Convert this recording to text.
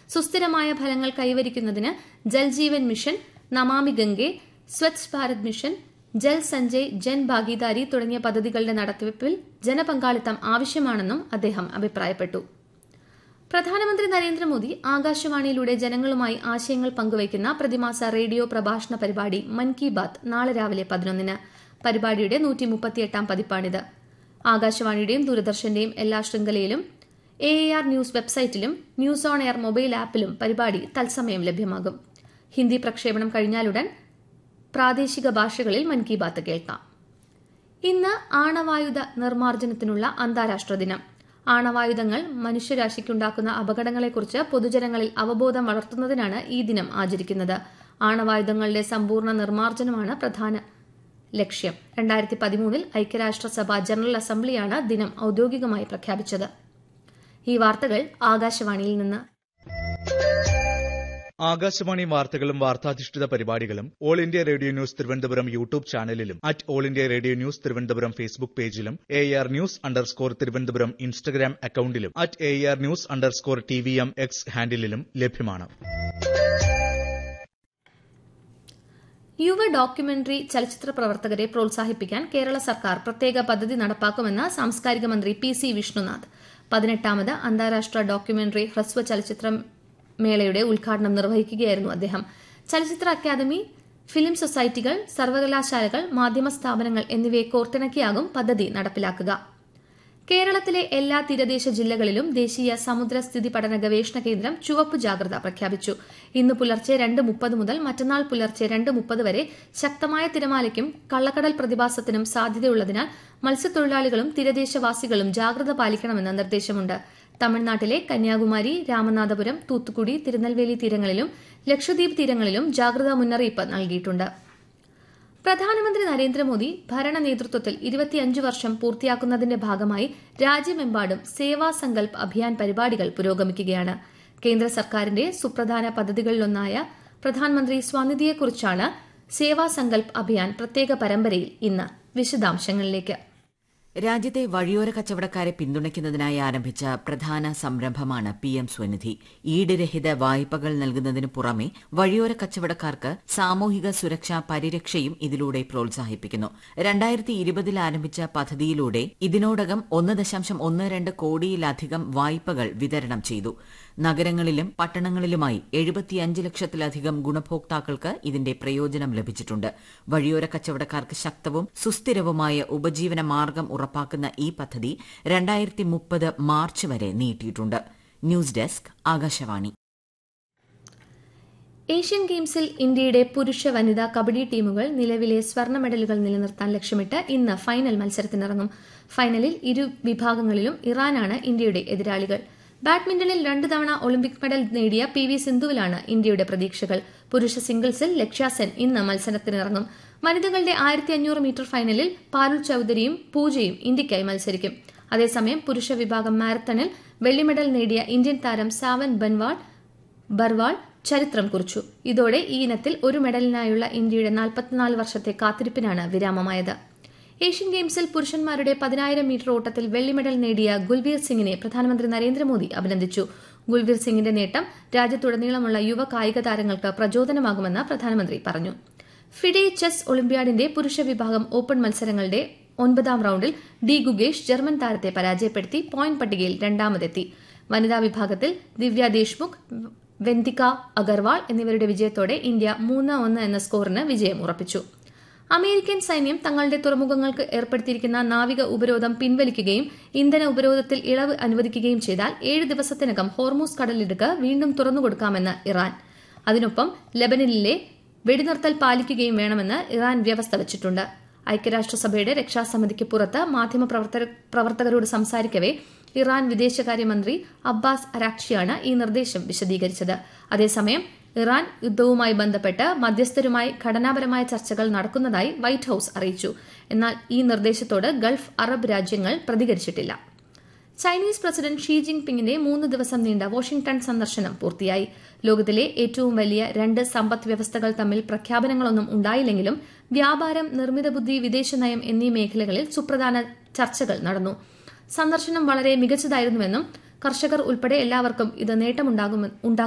സുസ്ഥിരമായ ഫലങ്ങൾ കൈവരിക്കുന്നതിന് ജൽജീവൻ മിഷൻ നമാമി ഗംഗെ സ്വച്ഛ് ഭാരത് മിഷൻ ജൽ സഞ്ജയ് ജൻ ഭാഗീദാരി തുടങ്ങിയ പദ്ധതികളുടെ നടത്തിപ്പിൽ ജനപങ്കാളിത്തം ആവശ്യമാണെന്നും അദ്ദേഹം അഭിപ്രായപ്പെട്ടു പ്രധാനമന്ത്രി നരേന്ദ്രമോദി ആകാശവാണിയിലൂടെ ജനങ്ങളുമായി ആശയങ്ങൾ പങ്കുവയ്ക്കുന്ന പ്രതിമാസ റേഡിയോ പ്രഭാഷണ പരിപാടി മൻ കി ബാത്ത് നാളെ രാവിലെ പതിനൊന്നിന് പരിപാടിയുടെ നൂറ്റി മുപ്പത്തിയെട്ടാം പതിപ്പാണിത് ആകാശവാണിയുടെയും ദൂരദർശന്റെയും എല്ലാ ശൃംഖലയിലും എ ആർ ന്യൂസ് വെബ്സൈറ്റിലും ന്യൂസ് ഓൺ എയർ മൊബൈൽ ആപ്പിലും പരിപാടി തത്സമയം ലഭ്യമാകും ഹിന്ദി പ്രക്ഷേപണം കഴിഞ്ഞാലുടൻ പ്രാദേശിക ഭാഷകളിൽ മൻ കി ബാത്ത് കേൾക്കാം ഇന്ന് ആണവായുധ നിർമ്മാർജ്ജനത്തിനുള്ള അന്താരാഷ്ട്ര ദിനം ആണവായുധങ്ങൾ മനുഷ്യരാശിക്കുണ്ടാക്കുന്ന അപകടങ്ങളെക്കുറിച്ച് പൊതുജനങ്ങളിൽ അവബോധം വളർത്തുന്നതിനാണ് ഈ ദിനം ആചരിക്കുന്നത് ആണവായുധങ്ങളുടെ സമ്പൂർണ്ണ നിർമ്മാർജ്ജനമാണ് പ്രധാന ലക്ഷ്യം രണ്ടായിരത്തി പതിമൂന്നിൽ ഐക്യരാഷ്ട്രസഭ ജനറൽ അസംബ്ലിയാണ് ദിനം ഔദ്യോഗികമായി പ്രഖ്യാപിച്ചത് ഈ വാർത്തകൾ ആകാശവാണിയിൽ നിന്ന് ആകാശവാണി വാർത്തകളും വാർത്താധിഷ്ഠിത പരിപാടികളും All India Radio news Thiruvananthapuram YouTube ചാനലിലും at All India Radio news Thiruvananthapuram Facebook പേജിലും A R news underscore Thiruvananthapuram Instagram അക്കൌണ്ടിലും at A R news underscore T V M X ഹാൻഡിലും ലഭ്യമാണ് യുവ ഡോക്യുമെന്ററി ചലച്ചിത്ര പ്രവർത്തകരെ പ്രോത്സാഹിപ്പിക്കാൻ കേരള സർക്കാർ പ്രത്യേക പദ്ധതി നടപ്പാക്കുമെന്ന് സാംസ്കാരിക മന്ത്രി പി സി വിഷ്ണുനാഥ് പതിനെട്ടാമത് അന്താരാഷ്ട്ര ഡോക്യുമെന്ററി ഹ്രസ്വ ചലച്ചിത്ര മേളയുടെ ഉദ്ഘാടനം നിർവഹിക്കുകയായിരുന്നു അദ്ദേഹം ചലച്ചിത്ര അക്കാദമി ഫിലിം സൊസൈറ്റികൾ സർവകലാശാലകൾ മാധ്യമ സ്ഥാപനങ്ങൾ എന്നിവയെ കോർത്തിണക്കിയാകും പദ്ധതി നടപ്പിലാക്കുക കേരളത്തിലെ എല്ലാ തീരദേശ ജില്ലകളിലും ദേശീയ സമുദ്ര സ്ഥിതി പഠന ഗവേഷണ കേന്ദ്രം ചുവപ്പ് ജാഗ്രത പ്രഖ്യാപിച്ചു ഇന്ന് പുലർച്ചെ രണ്ട് മുപ്പത് മുതൽ മറ്റന്നാൾ പുലർച്ചെ രണ്ട് മുപ്പത് വരെ ശക്തമായ തിരമാലയ്ക്കും കള്ളക്കടൽ പ്രതിഭാസത്തിനും സാധ്യതയുള്ളതിനാൽ മത്സ്യത്തൊഴിലാളികളും തീരദേശവാസികളും ജാഗ്രത പാലിക്കണമെന്ന് നിർദ്ദേശമുണ്ട് തമിഴ്നാട്ടിലെ കന്യാകുമാരി രാമനാഥപുരം തൂത്തുക്കുടി തിരുനെൽവേലി തീരങ്ങളിലും ലക്ഷദ്വീപ് തീരങ്ങളിലും ജാഗ്രതാ മുന്നറിയിപ്പ് നൽകിയിട്ടുണ്ട് പ്രധാനമന്ത്രി നരേന്ദ്രമോദി ഭരണ നേതൃത്വത്തിൽ ഇരുപത്തിയഞ്ച് വർഷം പൂർത്തിയാക്കുന്നതിന്റെ ഭാഗമായി രാജ്യമെമ്പാടും സേവാ സങ്കൽപ് അഭിയാൻ പരിപാടികൾ പുരോഗമിക്കുകയാണ് കേന്ദ്ര സർക്കാരിന്റെ സുപ്രധാന പദ്ധതികളിലൊന്നായ പ്രധാനമന്ത്രി സ്വാനിധിയെക്കുറിച്ചാണ് സേവാ സങ്കൽപ് അഭിയാൻ പ്രത്യേക പരമ്പരയിൽ ഇന്ന് വിശദാംശങ്ങളിലേക്ക് രാജ്യത്തെ വഴിയോര കച്ചവടക്കാരെ പിന്തുണയ്ക്കുന്നതിനായി ആരംഭിച്ച പ്രധാന സംരംഭമാണ് പി എം സ്വനിധി ഈടുരഹിത വായ്പകൾ നൽകുന്നതിന് പുറമെ വഴിയോര കച്ചവടക്കാർക്ക് സാമൂഹിക സുരക്ഷാ പരിരക്ഷയും ഇതിലൂടെ പ്രോത്സാഹിപ്പിക്കുന്നു രണ്ടായിരത്തി ഇരുപതിൽ ആരംഭിച്ച പദ്ധതിയിലൂടെ ഇതിനോടകം ഒന്ന് ദശാംശം ഒന്ന് രണ്ട് കോടിയിലധികം വായ്പകൾ വിതരണം ചെയ്തു നഗരങ്ങളിലും പട്ടണങ്ങളിലുമായി എഴുപത്തിയഞ്ച് ലക്ഷത്തിലധികം ഗുണഭോക്താക്കൾക്ക് ഇതിന്റെ പ്രയോജനം ലഭിച്ചിട്ടുണ്ട് വഴിയോര കച്ചവടക്കാർക്ക് ശക്തവും സുസ്ഥിരവുമായ ഉപജീവന മാർഗം ഉറപ്പാക്കുന്ന ഈ പദ്ധതി രണ്ടായിരത്തി മുപ്പത് മാർച്ച് വരെ നീട്ടിയിട്ടുണ്ട് ന്യൂസ് ഡെസ്ക് ആകാശവാണി ഏഷ്യൻ ഗെയിംസിൽ ഇന്ത്യയുടെ പുരുഷ വനിതാ കബഡി ടീമുകൾ നിലവിലെ സ്വർണ്ണ മെഡലുകൾ നിലനിർത്താൻ ലക്ഷ്യമിട്ട് ഇന്ന് ഫൈനൽ മത്സരത്തിനിറങ്ങും ഫൈനലിൽ ഇരു വിഭാഗങ്ങളിലും ഇറാനാണ് ഇന്ത്യയുടെ എതിരാളികൾ ബാഡ്മിന്റണിൽ രണ്ട് തവണ ഒളിമ്പിക് മെഡൽ നേടിയ പി വി സിന്ധുവിലാണ് ഇന്ത്യയുടെ പ്രതീക്ഷകൾ പുരുഷ സിംഗിൾസിൽ ലക്ഷ്യാസെൻ ഇന്ന് മത്സരത്തിനിറങ്ങും വനിതകളുടെ ആയിരത്തി അഞ്ഞൂറ് മീറ്റർ ഫൈനലിൽ പാരുൾ ചൌധരിയും പൂജയും ഇന്ത്യയ്ക്കായി മത്സരിക്കും അതേസമയം പുരുഷ വിഭാഗം മാരത്തണിൽ വെള്ളി മെഡൽ നേടിയ ഇന്ത്യൻ താരം സാവൻ ബൻവാൾ ബർവാൾ ചരിത്രം കുറിച്ചു ഇതോടെ ഈ ഇനത്തിൽ ഒരു മെഡലിനായുള്ള ഇന്ത്യയുടെ നാൽപ്പത്തിനാല് വർഷത്തെ കാത്തിരിപ്പിനാണ് വിരാമമായത് ഏഷ്യൻ ഗെയിംസിൽ പുരുഷന്മാരുടെ പതിനായിരം മീറ്റർ ഓട്ടത്തിൽ വെള്ളി മെഡൽ നേടിയ ഗുൽവീർ സിംഗിനെ പ്രധാനമന്ത്രി നരേന്ദ്രമോദി അഭിനന്ദിച്ചു ഗുൽവീർ സിംഗിന്റെ നേട്ടം രാജ്യത്തുടനീളമുള്ള യുവ കായിക താരങ്ങൾക്ക് പ്രചോദനമാകുമെന്ന് പ്രധാനമന്ത്രി പറഞ്ഞു ഫിഡെ ചെസ് ഒളിമ്പ്യാഡിന്റെ പുരുഷ വിഭാഗം ഓപ്പൺ മത്സരങ്ങളുടെ ഒൻപതാം റൌണ്ടിൽ ഡി ഗുഗേഷ് ജർമ്മൻ താരത്തെ പരാജയപ്പെടുത്തി പോയിന്റ് പട്ടികയിൽ രണ്ടാമതെത്തി വനിതാ വിഭാഗത്തിൽ ദിവ്യ ദേശ്മുഖ് വെന്തിക അഗർവാൾ എന്നിവരുടെ വിജയത്തോടെ ഇന്ത്യ മൂന്ന് ഒന്ന് എന്ന സ്കോറിന് വിജയം ഉറപ്പിച്ചു അമേരിക്കൻ സൈന്യം തങ്ങളുടെ തുറമുഖങ്ങൾക്ക് ഏർപ്പെടുത്തിയിരിക്കുന്ന നാവിക ഉപരോധം പിൻവലിക്കുകയും ഇന്ധന ഉപരോധത്തിൽ ഇളവ് അനുവദിക്കുകയും ചെയ്താൽ ഏഴ് ദിവസത്തിനകം ഹോർമൂസ് കടലിടുക്ക് വീണ്ടും തുറന്നുകൊടുക്കാമെന്ന് ഇറാൻ അതിനൊപ്പം ലബനനിലെ വെടിനിർത്തൽ പാലിക്കുകയും വേണമെന്ന് ഇറാൻ വ്യവസ്ഥ വച്ചിട്ടുണ്ട് ഐക്യരാഷ്ട്രസഭയുടെ രക്ഷാസമിതിക്ക് പുറത്ത് മാധ്യമപ്രവർത്തകരോട് സംസാരിക്കവെ ഇറാൻ വിദേശകാര്യമന്ത്രി അബ്ബാസ് അരാക്ഷിയാണ് ഈ നിർദ്ദേശം വിശദീകരിച്ചത് അതേസമയം ഇറാൻ യുദ്ധവുമായി ബന്ധപ്പെട്ട് മധ്യസ്ഥരുമായി ഘടനാപരമായ ചർച്ചകൾ നടക്കുന്നതായി വൈറ്റ് ഹൌസ് അറിയിച്ചു എന്നാൽ ഈ നിർദ്ദേശത്തോട് ഗൾഫ് അറബ് രാജ്യങ്ങൾ പ്രതികരിച്ചിട്ടില്ല ചൈനീസ് പ്രസിഡന്റ് ഷീ ജിങ് പിങ്ങിന്റെ മൂന്ന് ദിവസം നീണ്ട വാഷിംഗ്ടൺ സന്ദർശനം പൂർത്തിയായി ലോകത്തിലെ ഏറ്റവും വലിയ രണ്ട് സമ്പദ് വ്യവസ്ഥകൾ തമ്മിൽ പ്രഖ്യാപനങ്ങളൊന്നും ഉണ്ടായില്ലെങ്കിലും വ്യാപാരം നിർമ്മിത ബുദ്ധി വിദേശനയം എന്നീ മേഖലകളിൽ സുപ്രധാന ചർച്ചകൾ നടന്നു സന്ദർശനം വളരെ മികച്ചതായിരുന്നുവെന്നും കർഷകർ ഉൾപ്പെടെ എല്ലാവർക്കും ഇത് നേട്ടമുണ്ടാകും